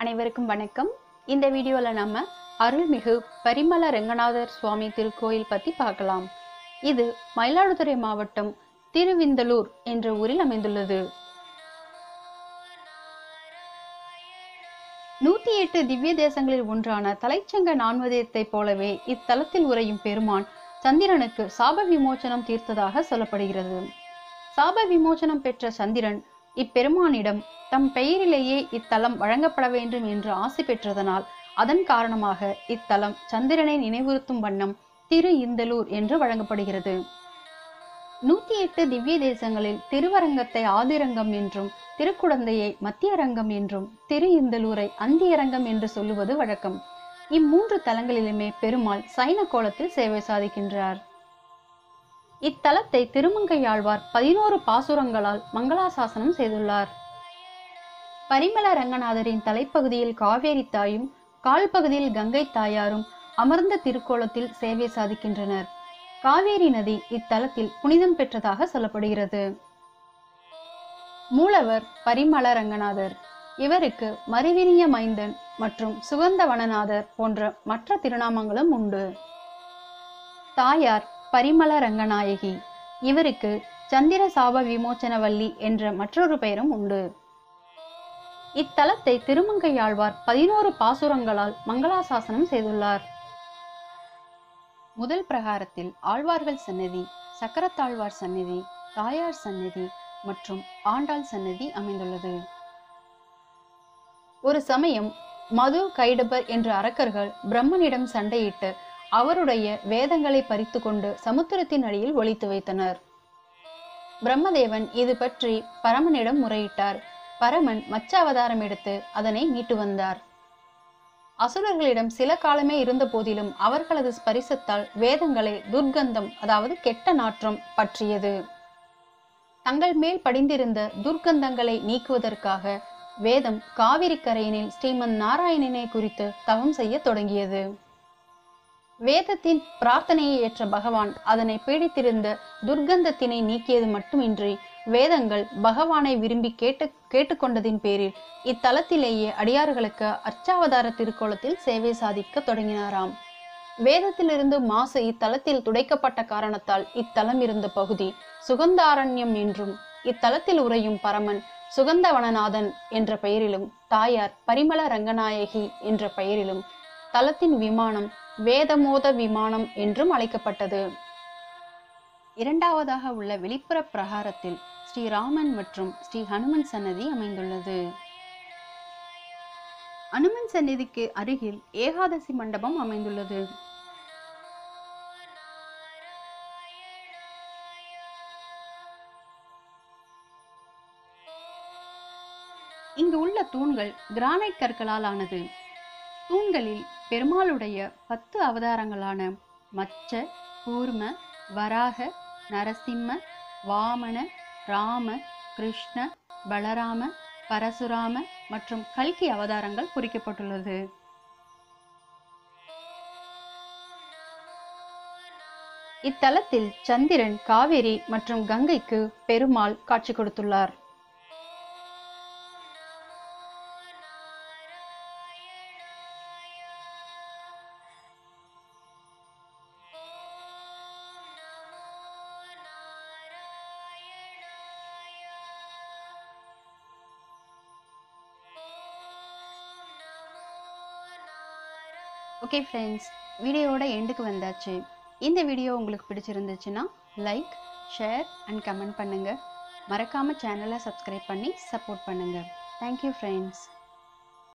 அனைவருக்கும் வணக்கம் இந்த வீடியோவில் நம்ம அருள்மிகு பரிமள ரெங்கநாதர் சுவாமி திருக்கோயில் பற்றி பார்க்கலாம் இது மயிலாடுதுறை மாவட்டம் திருவிந்தலூர் என்ற ஊரில் அமைந்துள்ளது நூத்தி எட்டு திவ்ய தேசங்களில் ஒன்றான தலைச்சங்க நான்மதயத்தைப் போலவே இத்தலத்தில் உறையும் பெருமான் சந்திரனுக்கு சாப விமோசனம் தீர்த்ததாக சொல்லப்படுகிறது சாப விமோசனம் பெற்ற சந்திரன் இப்பெருமானிடம் தம் பெயரிலேயே இத்தலம் வழங்கப்பட வேண்டும் என்று ஆசை பெற்றதனால் அதன் காரணமாக இத்தலம் சந்திரனை நினைவுறுத்தும் வண்ணம் திரு இந்தலூர் என்று வழங்கப்படுகிறது நூத்தி எட்டு திவ்ய தேசங்களில் திருவரங்கத்தை ஆதிரங்கம் என்றும் திருக்குடந்தையை மத்தியரங்கம் என்றும் திரு இந்தலூரை அந்தியரங்கம் என்று சொல்லுவது வழக்கம் இம்மூன்று தலங்களிலுமே பெருமாள் சைன கோலத்தில் சேவை சாதிக்கின்றார் இத்தலத்தை திருமங்கையாழ்வார் பதினோரு பாசுரங்களால் மங்களாசாசனம் செய்துள்ளார் பரிமள ரங்கநாதரின் தலைப்பகுதியில் காவேரி தாயும் கால் பகுதியில் கங்கை தாயாரும் அமர்ந்த திருக்கோலத்தில் சேவை சாதிக்கின்றனர் காவேரி நதி இத்தலத்தில் புனிதம் பெற்றதாக சொல்லப்படுகிறது மூலவர் பரிமள ரங்கநாதர் இவருக்கு மறிவினிய மைந்தன் மற்றும் சுகந்த வனநாதர் போன்ற மற்ற திருநாமங்களும் உண்டு தாயார் பரிமள ரங்கநாயகி இவருக்கு சந்திர சாப விமோச்சனவல்லி என்ற மற்றொரு பெயரும் உண்டு இத்தலத்தை திருமங்கையாழ்வார் பதினோரு பாசுரங்களால் மங்களாசாசனம் செய்துள்ளார் முதல் பிரகாரத்தில் ஆழ்வார்கள் சன்னதி சக்கரத்தாழ்வார் சன்னதி தாயார் சன்னதி மற்றும் ஆண்டாள் சன்னதி அமைந்துள்ளது ஒரு சமயம் மது கைடபர் என்ற அரக்கர்கள் பிரம்மனிடம் சண்டையிட்டு அவருடைய வேதங்களை பறித்து கொண்டு சமுத்திரத்தின் அடியில் ஒழித்து வைத்தனர் பிரம்மதேவன் இது பற்றி பரமனிடம் முறையிட்டார் பரமன் மச்ச அவதாரம் எடுத்து அதனை மீட்டு வந்தார் அசுரர்களிடம் சில காலமே இருந்த போதிலும் அவர்களது ஸ்பரிசத்தால் வேதங்களை துர்க்கந்தம் அதாவது கெட்ட நாற்றம் பற்றியது தங்கள் மேல் படிந்திருந்த துர்க்கந்தங்களை நீக்குவதற்காக வேதம் காவிரி கரையினில் ஸ்ரீமன் நாராயணனை குறித்து தவம் செய்ய தொடங்கியது வேதத்தின் பிரார்த்தனையை ஏற்ற பகவான் அதனை பீடித்திருந்த துர்க்கந்தத்தினை நீக்கியது மட்டுமின்றி வேதங்கள் பகவானை விரும்பி கேட்டு கேட்டுக்கொண்டதின் பேரில் இத்தலத்திலேயே அடியார்களுக்கு அர்ச்சாவதார திருக்கோலத்தில் சேவை சாதிக்க தொடங்கினாராம் வேதத்திலிருந்து மாசு இத்தலத்தில் துடைக்கப்பட்ட காரணத்தால் இத்தலம் இருந்த பகுதி சுகந்தாரண்யம் என்றும் இத்தலத்தில் உறையும் பரமன் சுகந்தவனநாதன் என்ற பெயரிலும் தாயார் பரிமள ரங்கநாயகி என்ற பெயரிலும் தலத்தின் விமானம் வேதமோத விமானம் என்றும் அழைக்கப்பட்டது இரண்டாவதாக உள்ள வெளிப்புற பிரகாரத்தில் ஸ்ரீராமன் மற்றும் ஸ்ரீ ஹனுமன் சன்னதி அமைந்துள்ளது அனுமன் சந்நிதிக்கு அருகில் ஏகாதசி மண்டபம் அமைந்துள்ளது இங்கு உள்ள தூண்கள் கிரானைட் கற்களால் ஆனது தூண்களில் பெருமாளுடைய பத்து அவதாரங்களான மச்ச கூர்ம வராக நரசிம்ம வாமன ராம கிருஷ்ண பலராம பரசுராம மற்றும் கல்கி அவதாரங்கள் குறிக்கப்பட்டுள்ளது இத்தலத்தில் சந்திரன் காவேரி மற்றும் கங்கைக்கு பெருமாள் காட்சி கொடுத்துள்ளார் ஓகே ஃப்ரெண்ட்ஸ் வீடியோவோட எண்டுக்கு வந்தாச்சு இந்த வீடியோ உங்களுக்கு பிடிச்சிருந்துச்சுன்னா லைக் ஷேர் அண்ட் கமெண்ட் பண்ணுங்கள் மறக்காமல் சேனலை சப்ஸ்கிரைப் பண்ணி சப்போர்ட் பண்ணுங்கள் தேங்க்யூ ஃப்ரெண்ட்ஸ்